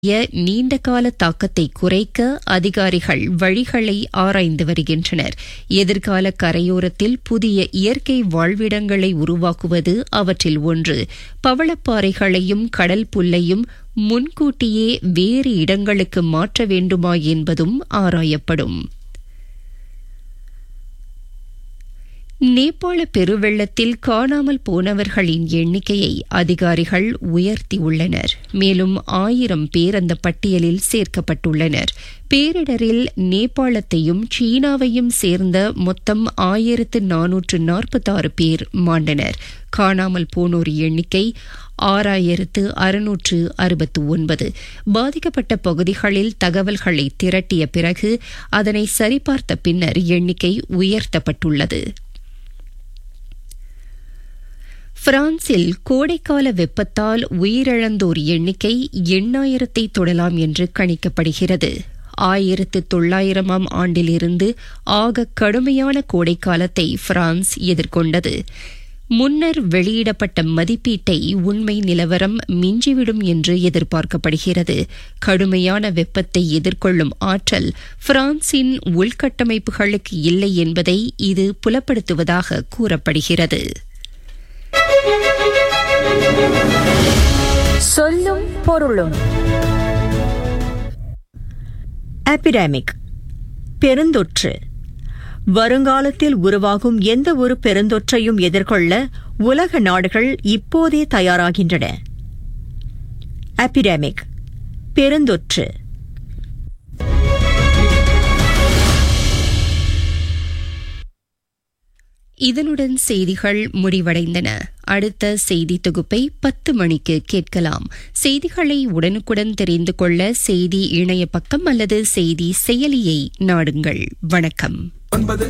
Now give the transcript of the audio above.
நீண்டகால தாக்கத்தை குறைக்க அதிகாரிகள் வழிகளை ஆராய்ந்து வருகின்றனர் எதிர்கால கரையோரத்தில் புதிய இயற்கை வாழ்விடங்களை உருவாக்குவது அவற்றில் ஒன்று பவளப்பாறைகளையும் கடல் புல்லையும் முன்கூட்டியே வேறு இடங்களுக்கு மாற்ற வேண்டுமா என்பதும் ஆராயப்படும் நேபாள பெருவெள்ளத்தில் காணாமல் போனவர்களின் எண்ணிக்கையை அதிகாரிகள் உயர்த்தியுள்ளனர் மேலும் ஆயிரம் பேர் அந்த பட்டியலில் சேர்க்கப்பட்டுள்ளனர் பேரிடரில் நேபாளத்தையும் சீனாவையும் சேர்ந்த மொத்தம் ஆயிரத்து நானூற்று நாற்பத்தாறு பேர் மாண்டனர் காணாமல் போனோர் எண்ணிக்கை ஆறாயிரத்து அறுநூற்று அறுபத்து ஒன்பது பாதிக்கப்பட்ட பகுதிகளில் தகவல்களை திரட்டிய பிறகு அதனை சரிபார்த்த பின்னர் எண்ணிக்கை உயர்த்தப்பட்டுள்ளது பிரான்சில் கோடைக்கால வெப்பத்தால் உயிரிழந்தோர் எண்ணிக்கை எண்ணாயிரத்தை தொடலாம் என்று கணிக்கப்படுகிறது ஆயிரத்து தொள்ளாயிரமாம் ஆண்டிலிருந்து ஆக கடுமையான கோடைக்காலத்தை பிரான்ஸ் எதிர்கொண்டது முன்னர் வெளியிடப்பட்ட மதிப்பீட்டை உண்மை நிலவரம் மிஞ்சிவிடும் என்று எதிர்பார்க்கப்படுகிறது கடுமையான வெப்பத்தை எதிர்கொள்ளும் ஆற்றல் பிரான்சின் உள்கட்டமைப்புகளுக்கு இல்லை என்பதை இது புலப்படுத்துவதாக கூறப்படுகிறது சொல்லும் பொருளும் எபிடமிக் பெருந்தொற்று வருங்காலத்தில் உருவாகும் எந்த ஒரு பெருந்தொற்றையும் எதிர்கொள்ள உலக நாடுகள் இப்போதே தயாராகின்றன எபிடமிக் பெருந்தொற்று இதனுடன் செய்திகள் முடிவடைந்தன அடுத்த செய்தி தொகுப்பை பத்து மணிக்கு கேட்கலாம் செய்திகளை உடனுக்குடன் தெரிந்து கொள்ள செய்தி இணைய பக்கம் அல்லது செய்தி செயலியை நாடுங்கள் வணக்கம் ஒன்பது